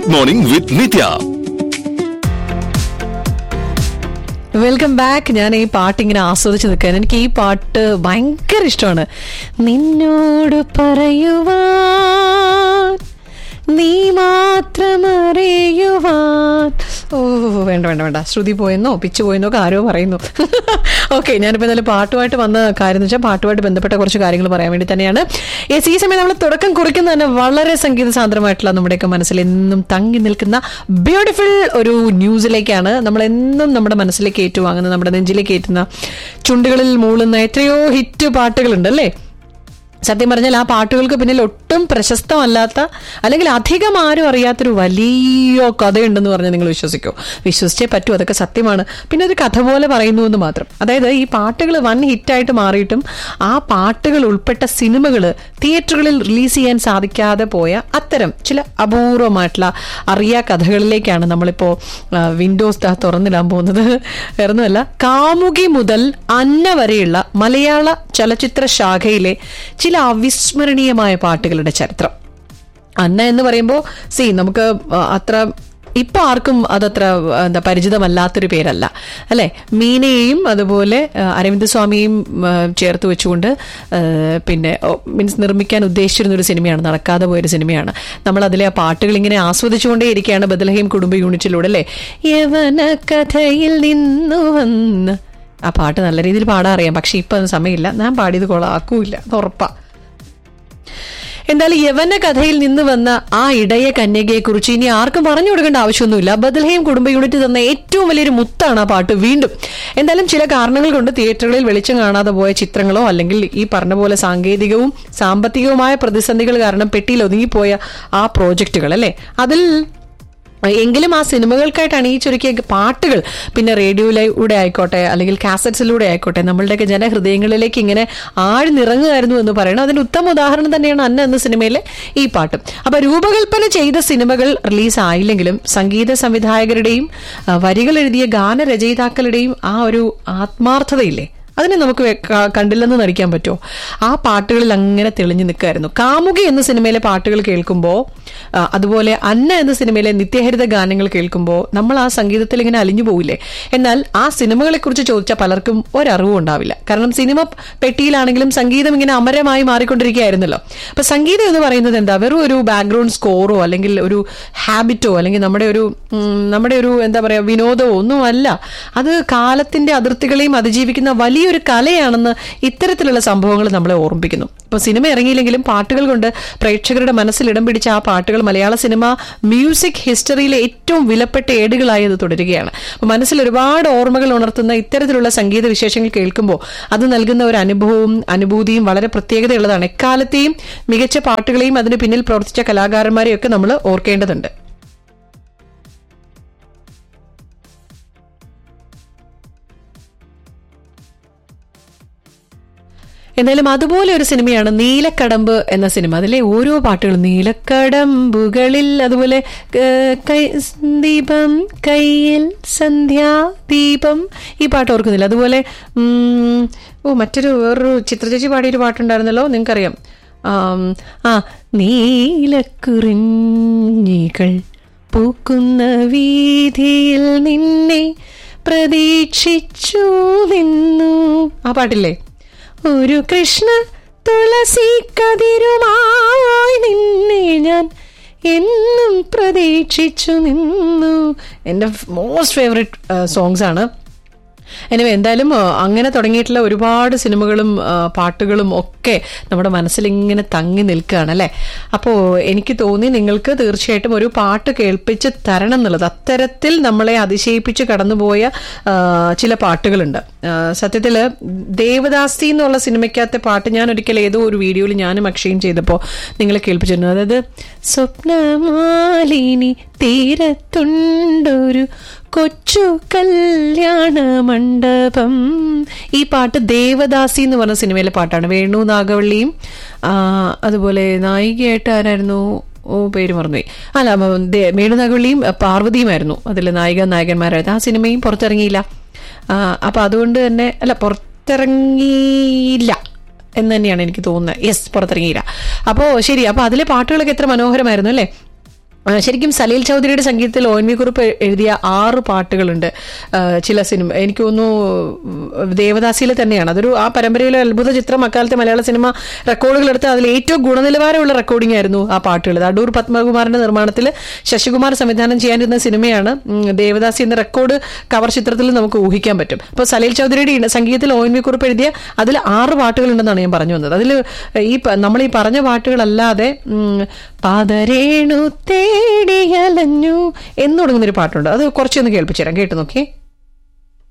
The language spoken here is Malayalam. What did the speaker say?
good morning with Nithya welcome back ഞാൻ ഈ പാട്ട് ഇങ്ങനെ ആസ്വദിച്ച് നിൽക്കാൻ എനിക്ക് ഈ പാട്ട് ഭയങ്കര ഇഷ്ടമാണ് നിന്നോട് പറയുവാൻ നീ മാത്രം അറിയുവാൻ ഓ വേണ്ട വേണ്ട വേണ്ട ശ്രുതി പോയെന്നോ പിച്ച് പോയെന്നോ ഒക്കെ ആരോ പറയുന്നു ഓക്കെ ഞാനിപ്പോൾ എന്തായാലും പാട്ടുമായിട്ട് വന്ന കാര്യം എന്ന് വെച്ചാൽ പാട്ടുമായിട്ട് ബന്ധപ്പെട്ട കുറച്ച് കാര്യങ്ങൾ പറയാൻ വേണ്ടി തന്നെയാണ് യെസ് ഈ സമയം നമ്മൾ തുടക്കം കുറിക്കുന്ന തന്നെ വളരെ സംഗീത സാന്ദ്രമായിട്ടുള്ള നമ്മുടെയൊക്കെ മനസ്സിൽ എന്നും തങ്ങി നിൽക്കുന്ന ബ്യൂട്ടിഫുൾ ഒരു ന്യൂസിലേക്കാണ് നമ്മൾ എന്നും നമ്മുടെ മനസ്സിലേക്ക് ഏറ്റുവാങ്ങുന്ന നമ്മുടെ നെഞ്ചിലേക്ക് ഏറ്റുന്ന ചുണ്ടുകളിൽ മൂളുന്ന എത്രയോ ഹിറ്റ് പാട്ടുകളുണ്ട് അല്ലേ സത്യം പറഞ്ഞാൽ ആ പാട്ടുകൾക്ക് പിന്നിൽ ഒട്ടും പ്രശസ്തമല്ലാത്ത അല്ലെങ്കിൽ അധികം ആരും അറിയാത്തൊരു വലിയ കഥയുണ്ടെന്ന് പറഞ്ഞാൽ നിങ്ങൾ വിശ്വസിക്കോ വിശ്വസിച്ചേ പറ്റൂ അതൊക്കെ സത്യമാണ് പിന്നെ ഒരു കഥ പോലെ പറയുന്നു എന്ന് മാത്രം അതായത് ഈ പാട്ടുകൾ വൻ ഹിറ്റായിട്ട് മാറിയിട്ടും ആ പാട്ടുകൾ ഉൾപ്പെട്ട സിനിമകൾ തിയേറ്ററുകളിൽ റിലീസ് ചെയ്യാൻ സാധിക്കാതെ പോയ അത്തരം ചില അപൂർവമായിട്ടുള്ള അറിയാ കഥകളിലേക്കാണ് നമ്മളിപ്പോൾ വിൻഡോസ് ദാ തുറന്നിടാൻ പോകുന്നത് വേറൊന്നുമല്ല കാമുകി മുതൽ അന്ന വരെയുള്ള മലയാള ചലച്ചിത്ര ശാഖയിലെ ചില അവിസ്മരണീയമായ പാട്ടുകളുടെ ചരിത്രം അന്ന എന്ന് പറയുമ്പോൾ സി നമുക്ക് ആ, അത്ര ഇപ്പൊ ആർക്കും അതത്ര ആ, എന്താ പരിചിതമല്ലാത്തൊരു പേരല്ല അല്ലെ മീനയെയും അതുപോലെ ആ, അരവിന്ദ് സ്വാമിയും ആ, ചേർത്ത് വെച്ചുകൊണ്ട് ആ, പിന്നെ മീൻസ് നിർമ്മിക്കാൻ ഉദ്ദേശിച്ചിരുന്ന ഒരു സിനിമയാണ് നടക്കാതെ പോയൊരു സിനിമയാണ് നമ്മൾ അതിലെ ആ പാട്ടുകൾ ഇങ്ങനെ ആസ്വദിച്ചുകൊണ്ടേ ഇരിക്കുകയാണ് ബദലഹീം കുടുംബ യൂണിറ്റിലൂടെ അല്ലെ യവന കഥയിൽ നിന്നു വന്ന് ആ പാട്ട് നല്ല രീതിയിൽ പാടാൻ അറിയാം പക്ഷെ ഇപ്പൊ അത് സമയമില്ല ഞാൻ പാടിയത് കൊളാക്കൂല അത് ഉറപ്പാ എന്തായാലും യവന കഥയിൽ നിന്ന് വന്ന ആ ഇടയ കന്യകയെ കുറിച്ച് ഇനി ആർക്കും പറഞ്ഞു കൊടുക്കേണ്ട ആവശ്യമൊന്നുമില്ല ബദൽഹേം കുടുംബ യൂണിറ്റ് തന്ന ഏറ്റവും വലിയൊരു മുത്താണ് ആ പാട്ട് വീണ്ടും എന്തായാലും ചില കാരണങ്ങൾ കൊണ്ട് തിയേറ്ററുകളിൽ വെളിച്ചം കാണാതെ പോയ ചിത്രങ്ങളോ അല്ലെങ്കിൽ ഈ പറഞ്ഞ പോലെ സാങ്കേതികവും സാമ്പത്തികവുമായ പ്രതിസന്ധികൾ കാരണം പെട്ടിയിൽ ഒതുങ്ങിപ്പോയ ആ പ്രോജക്റ്റുകൾ അല്ലേ അതിൽ എങ്കിലും ആ സിനിമകൾക്കായിട്ട് അണിയിച്ചൊരുക്കിയ പാട്ടുകൾ പിന്നെ റേഡിയോയിലൂടെ ആയിക്കോട്ടെ അല്ലെങ്കിൽ കാസറ്റ്സിലൂടെ ആയിക്കോട്ടെ നമ്മളുടെയൊക്കെ ജനഹൃദയങ്ങളിലേക്ക് ഇങ്ങനെ ആഴ്ന്നിറങ്ങുമായിരുന്നു എന്ന് പറയുന്നത് അതിന് ഉത്തമ ഉദാഹരണം തന്നെയാണ് അന്ന എന്ന സിനിമയിലെ ഈ പാട്ടും അപ്പൊ രൂപകൽപ്പന ചെയ്ത സിനിമകൾ റിലീസ് ആയില്ലെങ്കിലും സംഗീത സംവിധായകരുടെയും ആ, വരികൾ എഴുതിയ ഗാനരചയിതാക്കളുടെയും ആ ഒരു ആത്മാർത്ഥതയില്ലേ അതിനെ നമുക്ക് വെ- ക- കണ്ടില്ലെന്ന് നടിക്കാൻ പറ്റുമോ ആ പാട്ടുകളിൽ അങ്ങനെ തെളിഞ്ഞു നിൽക്കുമായിരുന്നു കാമുകി എന്ന സിനിമയിലെ പാട്ടുകൾ കേൾക്കുമ്പോൾ ആ, അതുപോലെ അന്ന എന്ന സിനിമയിലെ നിത്യഹരിത ഗാനങ്ങൾ കേൾക്കുമ്പോൾ നമ്മൾ ആ സംഗീതത്തിൽ ഇങ്ങനെ അലിഞ്ഞു പോവില്ലേ എന്നാൽ ആ സിനിമകളെ കുറിച്ച് ചോദിച്ചാൽ പലർക്കും ഒരറിവും ഉണ്ടാവില്ല കാരണം സിനിമ പെട്ടിയിലാണെങ്കിലും സംഗീതം ഇങ്ങനെ അമരമായി മാറിക്കൊണ്ടിരിക്കുകയായിരുന്നല്ലോ അപ്പൊ സംഗീതം എന്ന് പറയുന്നത് എന്താ വെറും ഒരു ബാക്ക്ഗ്രൗണ്ട് സ്കോറോ അല്ലെങ്കിൽ ഒരു ഹാബിറ്റോ അല്ലെങ്കിൽ നമ്മുടെ ഒരു ഉം, നമ്മുടെ ഒരു എന്താ പറയാ വിനോദമോ ഒന്നുമല്ല അത് കാലത്തിന്റെ അതിർത്തികളെയും അതിജീവിക്കുന്ന വലിയൊരു കലയാണെന്ന് ഇത്തരത്തിലുള്ള സംഭവങ്ങൾ നമ്മളെ ഓർമ്മിപ്പിക്കുന്നു ഇപ്പൊ സിനിമ ഇറങ്ങിയില്ലെങ്കിലും പാട്ടുകൾ കൊണ്ട് പ്രേക്ഷകരുടെ മനസ്സിൽ ഇടം പിടിച്ച ആ പാട്ടുകൾ മലയാള സിനിമ മ്യൂസിക് ഹിസ്റ്ററിയിലെ ഏറ്റവും വിലപ്പെട്ട ഏടുകളായി അത് തുടരുകയാണ് അപ്പൊ മനസ്സിൽ ഒരുപാട് ഓർമ്മകൾ ഉണർത്തുന്ന ഇത്തരത്തിലുള്ള സംഗീത വിശേഷങ്ങൾ കേൾക്കുമ്പോൾ അത് നൽകുന്ന ഒരു അനുഭവവും അനുഭൂതിയും വളരെ പ്രത്യേകതയുള്ളതാണ് എക്കാലത്തെയും മികച്ച പാട്ടുകളെയും അതിന് പിന്നിൽ പ്രവർത്തിച്ച കലാകാരന്മാരെയും ഒക്കെ നമ്മൾ ഓർക്കേണ്ടതുണ്ട് എന്നാലും അതുപോലെ ഒരു സിനിമയാണ് നീലക്കടമ്പ് എന്ന സിനിമ അതിലെ ഓരോ പാട്ടുകളും നീലക്കടമ്പുകളിൽ അതുപോലെ ഏഹ്, കൈ ദീപം കയ്യിൽ സന്ധ്യാ ദീപം ഈ പാട്ട് ഓർക്കുന്നില്ല അതുപോലെ ഉം, ഓ മറ്റൊരു വേറൊരു ചിത്രചേച്ചി പാടിയൊരു പാട്ടുണ്ടായിരുന്നല്ലോ നിങ്ങൾക്കറിയാം ആം, ആ നീലക്കുറിഞ്ഞികൾ പൂക്കുന്ന വീതിയിൽ നിന്നെ പ്രതീക്ഷിച്ചു നിന്നു ആ പാട്ടില്ലേ ഒരു കൃഷ്ണ തുളസി കതിരുമായി നിന്നെ ഞാൻ എന്നും പ്രതീക്ഷിച്ചു നിന്നു എൻ്റെ മോസ്റ്റ് ഫേവറേറ്റ് സോങ്സ് ആണ് എനിവേ എന്തായാലും ആ, അങ്ങനെ തുടങ്ങിയിട്ടുള്ള ഒരുപാട് സിനിമകളും ആ, പാട്ടുകളും ഒക്കെ നമ്മുടെ മനസ്സിൽ ഇങ്ങനെ തങ്ങി നിൽക്കുകയാണ് അല്ലേ അപ്പോൾ എനിക്ക് തോന്നി നിങ്ങൾക്ക് തീർച്ചയായിട്ടും ഒരു പാട്ട് കേൾപ്പിച്ച് തരണം എന്നുള്ളത് അത്തരത്തിൽ നമ്മളെ അതിശയിപ്പിച്ച് കടന്നുപോയ ആ, ചില പാട്ടുകളുണ്ട് ആ, സത്യത്തില് ദേവദാസി എന്നുള്ള സിനിമയ്ക്കകത്തെ പാട്ട് ഞാൻ ഒരിക്കൽ ഏതോ ഒരു വീഡിയോയിൽ ഞാനും അക്ഷയും ചെയ്തപ്പോൾ നിങ്ങളെ കേൾപ്പിച്ചിരുന്നു അതായത് സ്വപ്നമാലിനി തീരത്തുണ്ടൊരു കൊച്ചു കല്യാണ മണ്ഡപം ഈ പാട്ട് ദേവദാസി എന്ന് പറഞ്ഞ സിനിമയിലെ പാട്ടാണ് വേണു നാഗവള്ളിയും ആ, അതുപോലെ നായികയായിട്ട് ആരായിരുന്നു ഓ പേര് മറന്നുപോയി അല്ല ഉം, ദേ- വേണു നാഗവള്ളിയും അഹ്, പാർവതിയുമായിരുന്നു അതിൽ നായിക നായകന്മാരായിരുന്നു ആ സിനിമയും പുറത്തിറങ്ങിയില്ല ആ, അപ്പൊ അതുകൊണ്ട് തന്നെ അല്ല പുറത്തിറങ്ങിയില്ല എന്ന് തന്നെയാണ് എനിക്ക് തോന്നുന്നത് യെസ് പുറത്തിറങ്ങിയില്ല അപ്പോൾ ശരി അപ്പോൾ അതിലെ പാട്ടുകളൊക്കെ എത്ര മനോഹരമായിരുന്നു അല്ലേ ആ, ശരിക്കും സലീൽ ചൗധരിയുടെ സംഗീതത്തിൽ ഒ എൻ വി കുറിപ്പ് എഴുതിയ ആറ് പാട്ടുകളുണ്ട് ആ, ചില സിനിമ എനിക്ക് തോന്നുന്നു ദേവദാസിയിലെ തന്നെയാണ് അതൊരു ആ പരമ്പരയിലെ അത്ഭുത ചിത്രം അക്കാലത്തെ മലയാള സിനിമ റെക്കോർഡുകൾ എടുത്ത് അതിൽ ഏറ്റവും ഗുണനിലവാരമുള്ള റെക്കോർഡിംഗ് ആയിരുന്നു ആ പാട്ടുകൾ അടൂർ പത്മകുമാറിന്റെ നിർമ്മാണത്തിൽ ശശികുമാർ സംവിധാനം ചെയ്യാനിരുന്ന സിനിമയാണ് ഉം, ദേവദാസി എന്ന റെക്കോർഡ് കവർ ചിത്രത്തിൽ നമുക്ക് ഊഹിക്കാൻ പറ്റും അപ്പോൾ സലീൽ ചൗധരിയുടെ ഈ സംഗീതത്തിൽ ഒ എൻ വി കുറിപ്പ് എഴുതിയ അതിൽ ആറ് പാട്ടുകളുണ്ടെന്നാണ് ഞാൻ പറഞ്ഞു വന്നത് അതിൽ ഈ പ- നമ്മൾ ഈ പറഞ്ഞ പാട്ടുകളല്ലാതെ ഉം, പാതരേണു തേടിയലഞ്ഞു എന്ന് തുടങ്ങുന്നൊരു പാട്ടുണ്ട് അത് കുറച്ചൊന്ന് കേൾപ്പിച്ചു തരാം കേട്ടു നോക്കിയേ